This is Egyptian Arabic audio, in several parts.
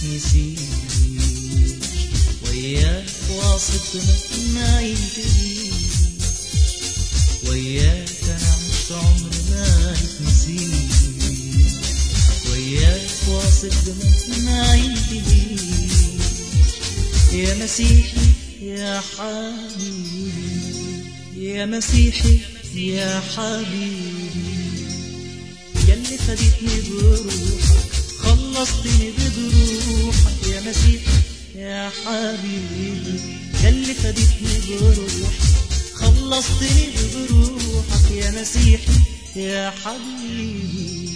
يتنسيش وياك واصف ما ينتهيش وياك انا عشت عمر ما يتنسيش وياك واصف ما ينتهيش يا مسيحي يا حبيبي يا مسيحي يا حبيبي يلي فديتني بروحك خلصتني بجروحك يا مسيحي يا حبيبي يلي فديتني بروحك خلصتني بجروحك يا مسيحي يا حبيبي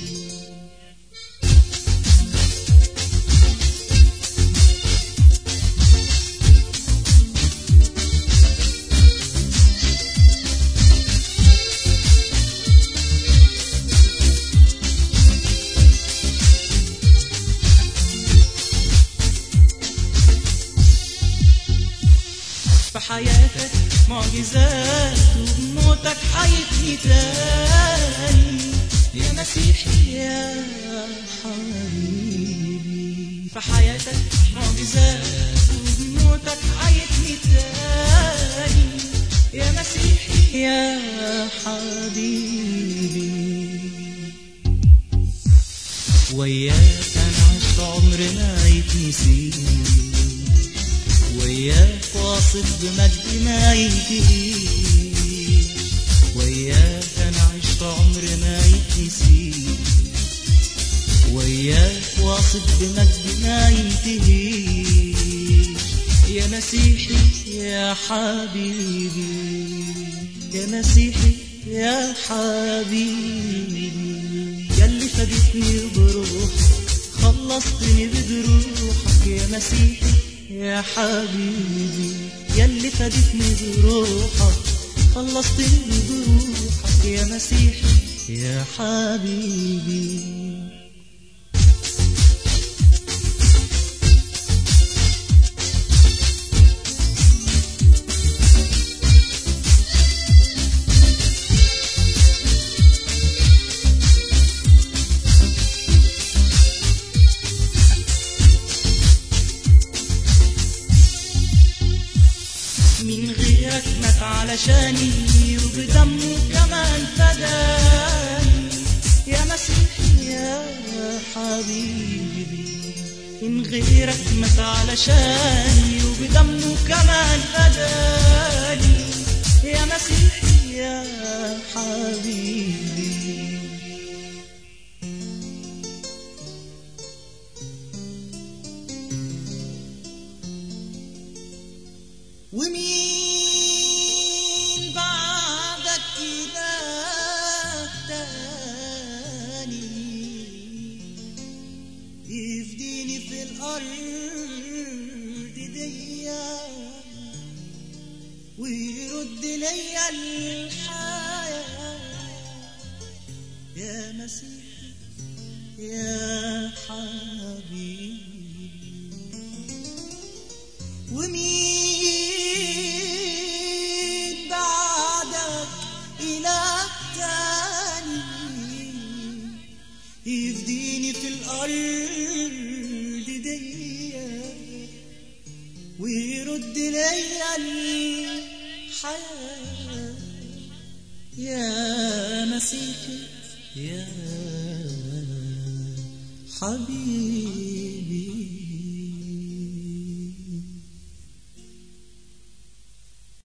في حياتك معجزات وبموتك حيتني تاني يا مسيحي يا حبيبي في حياتك معجزات وبموتك حيتني تاني يا مسيحي يا حبيبي وياك انا عشت عمر ما يتنسيش وياك واصل بمجد ما ينتهيش وياك انا عشت عمر ما يتنسيش وياك واصل بمجد ما ينتهيش يا مسيحي يا حبيبي يا مسيحي يا حبيبي يلي فديتني بروحك خلصتني بجروحك يا مسيحي يا حبيبي يلي فدتني بروحك خلصتني بروحك يا مسيحي يا حبيبي من غيرك مات علشاني وبدمه كمان فداني يا مسيحي يا حبيبي من غيرك مات علشاني وبدمه كمان فداني يا مسيحي يا حبيبي ومين بعدك إله تاني يفديني في الأرض دي ويرد ليا الحياة يا مسيحي يا حبيبي ومين بعدك إله تاني يفديني في الأرض دي ويرد ليا الحياة يا مسيحي يا حبيبي